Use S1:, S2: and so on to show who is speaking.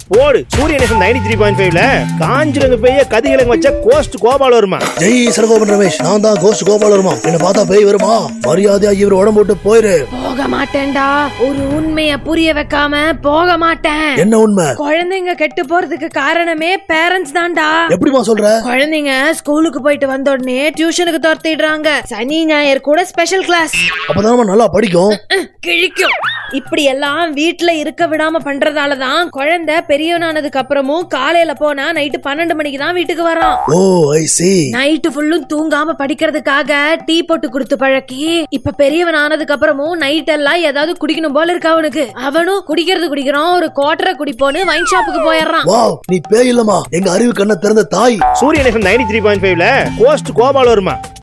S1: போடு சூரியன் FM ninety three point ஃபைவ்ல காஞ்சிரங்க பெய்ய கதிகிழங்கு வச்ச கோஸ்ட் கோபால் வருமா
S2: ஜெய் சரகோபன் ரமேஷ் நான் தான் கோஸ்ட் கோபால் வருமா என்ன பார்த்தா பேய் வருமா மரியாதையா இவர் உடம்பு விட்டு போயிரு
S3: போக மாட்டேன்டா ஒரு உண்மைய புரிய வைக்காம போக மாட்டேன்
S2: என்ன உண்மை
S3: குழந்தைங்க கெட்டு போறதுக்கு காரணமே பேரண்ட்ஸ் தான்டா
S2: எப்படிமா சொல்ற
S3: குழந்தைங்க ஸ்கூலுக்கு போயிட்டு வந்த உடனே டியூஷனுக்கு துரத்திடுறாங்க சனி ஞாயிறு கூட ஸ்பெஷல் கிளாஸ்
S2: அப்பதான் நல்லா படிக்கும்
S3: கிழிக்கும் இப்படி எல்லாம் வீட்ல இருக்க விடாம பண்றதாலதான் குழந்தை பெரியவனானதுக்கு அப்புறமும் காலையில போனா நைட்டு பன்னெண்டு மணிக்கு தான் வீட்டுக்கு வரான்
S2: ஓ ஐ சி
S3: நைட்டு ஃபுல்லும் தூங்காம படிக்கிறதுக்காக டீ போட்டு கொடுத்து பழக்கி இப்ப பெரியவன் ஆனதுக்கு அப்புறமும் நைட் எல்லாம் ஏதாவது குடிக்கணும் போல இருக்கு அவனுக்கு அவனும் குடிக்கிறது குடிக்கிறான் ஒரு குவார்டரை குடிப்போன்னு வைன் ஷாப்புக்கு போயிடுறான்
S2: வாவ் நீ பேய் இல்லமா எங்க அறிவு கண்ணை திறந்த தாய்
S1: Suryan FM ninety three point ஃபைவ்ல கோஸ்ட் கோபால் வருமா